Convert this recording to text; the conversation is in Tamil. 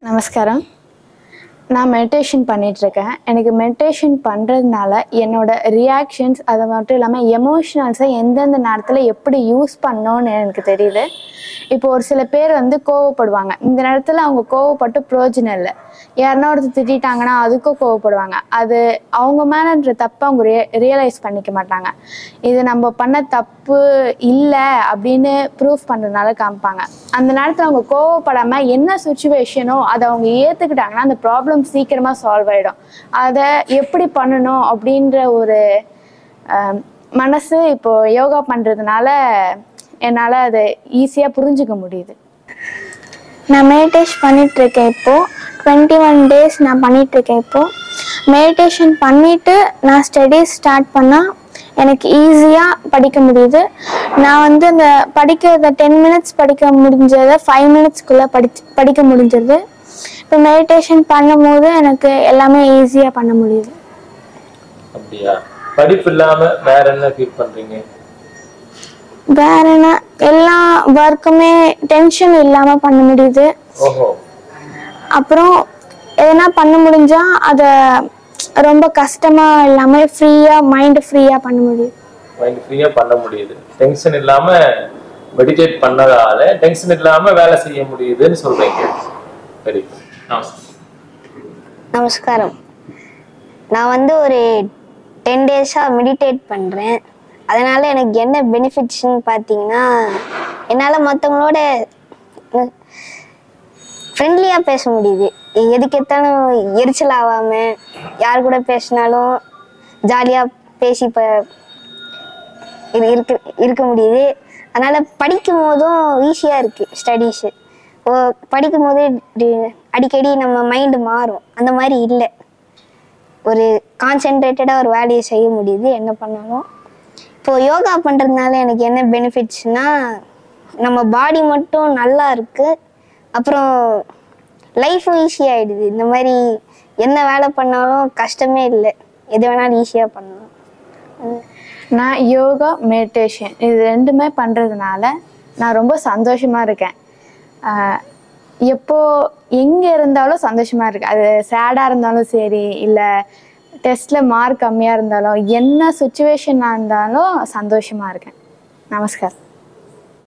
நமஸ்காரம் நான் மெடிடேஷன் பண்ணிகிட்ருக்கேன் எனக்கு மெடிடேஷன் பண்ணுறதுனால என்னோட ரியாக்ஷன்ஸ் அது மட்டும் இல்லாமல் எமோஷனல்ஸை எந்தெந்த நேரத்தில் எப்படி யூஸ் பண்ணோன்னு எனக்கு தெரியுது இப்போ ஒரு சில பேர் வந்து கோவப்படுவாங்க இந்த நேரத்தில் அவங்க கோவப்பட்டு பிரயோஜனம் இல்லை யாருன்னா ஒருத்தர் திட்டிட்டாங்கன்னா அதுக்கும் கோவப்படுவாங்க அது அவங்க மேலன்ற தப்பை அவங்க ரிய ரியலைஸ் பண்ணிக்க மாட்டாங்க இது நம்ம பண்ண தப்பு இல்லை அப்படின்னு ப்ரூஃப் பண்ணுறதுனால காமிப்பாங்க அந்த நேரத்தில் அவங்க கோவப்படாமல் என்ன சுச்சுவேஷனோ அதை அவங்க ஏற்றுக்கிட்டாங்கன்னா அந்த ப்ராப்ளம் சீக்கிரமாக சால்வ் ஆகிடும் அதை எப்படி பண்ணணும் அப்படின்ற ஒரு அஹ், மனசு இப்போ யோகா பண்ணுறதுனால என்னால் அதை ஈஸியாக புரிஞ்சுக்க முடியுது நான் மெடிடேஷன் பண்ணிட்டு இருக்கேன் இப்போ டுவெண்ட்டி ஒன் டேஸ் நான் பண்ணிட்டு இருக்கேன் இப்போ மெடிடேஷன் பண்ணிட்டு நான் ஸ்டடீஸ் ஸ்டார்ட் பண்ணால் எனக்கு ஈஸியாக படிக்க முடியுது நான் வந்து அந்த படிக்கிறத டென் மினிட்ஸ் படிக்க முடிஞ்சதை ஃபைவ் மினிட்ஸ்க்குள்ளே படிச்சு படிக்க முடிஞ்சது இப்போ மெடிடேஷன் பண்ணும்போது எனக்கு எல்லாமே ஈஸியாக பண்ண முடியுது அப்படியா படிப்பு இல்லாம வேற என்ன ஃபீல் பண்றீங்க வேற என்ன எல்லா ஒர்க்குமே டென்ஷன் இல்லாமல் பண்ண முடியுது ஓஹோ அப்புறம் எதனா பண்ண முடிஞ்சா அதை ரொம்ப கஷ்டமா இல்லாம ஃப்ரீயா மைண்ட் ஃப்ரீயா பண்ண முடியும் மைண்ட் ஃப்ரீயா பண்ண முடியுது டென்ஷன் இல்லாம மெடிடேட் பண்ணதால டென்ஷன் இல்லாம வேலை செய்ய முடியுதுன்னு சொல்றீங்க வெரி குட் நமஸ்காரம் நான் வந்து ஒரு டென் டேஸாக மெடிடேட் பண்ணுறேன் அதனால் எனக்கு என்ன பெனிஃபிட்ஸ்னு பார்த்தீங்கன்னா என்னால் மற்றவங்களோட ஃப்ரெண்ட்லியாக பேச முடியுது எதுக்கு எடுத்தாலும் எரிச்சல் ஆகாமல் யார் கூட பேசினாலும் ஜாலியாக பேசி இப்போ இரு இருக்க இருக்க முடியுது அதனால் படிக்கும் போதும் ஈஸியாக இருக்குது ஸ்டடீஸு ஓ படிக்கும் போது டி- அடிக்கடி நம்ம மைண்டு மாறும் அந்த மாதிரி இல்லை ஒரு கான்சென்ட்ரேட்டடாக ஒரு வேலையை செய்ய முடியுது என்ன பண்ணாலும் இப்போது யோகா பண்ணுறதுனால எனக்கு என்ன பெனிஃபிட்ஸ்னால் நம்ம பாடி மட்டும் நல்லா இருக்குது அப்புறம் லைஃபும் ஈஸியாகிடுது இந்த மாதிரி என்ன வேலை பண்ணாலும் கஷ்டமே இல்லை எது வேணாலும் ஈஸியாக பண்ணலாம் நான் யோகா மெடிடேஷன் இது ரெண்டுமே பண்ணுறதுனால நான் ரொம்ப சந்தோஷமாக இருக்கேன் ஆஹ் எப்போ எங்கே இருந்தாலும் சந்தோஷமாக இருக்கு அது சேடாக இருந்தாலும் சரி இல்லை டெஸ்ட்டில் மார்க் கம்மியாக இருந்தாலும் என்ன சுச்சுவேஷனாக இருந்தாலும் சந்தோஷமாக இருக்கேன் நமஸ்கார்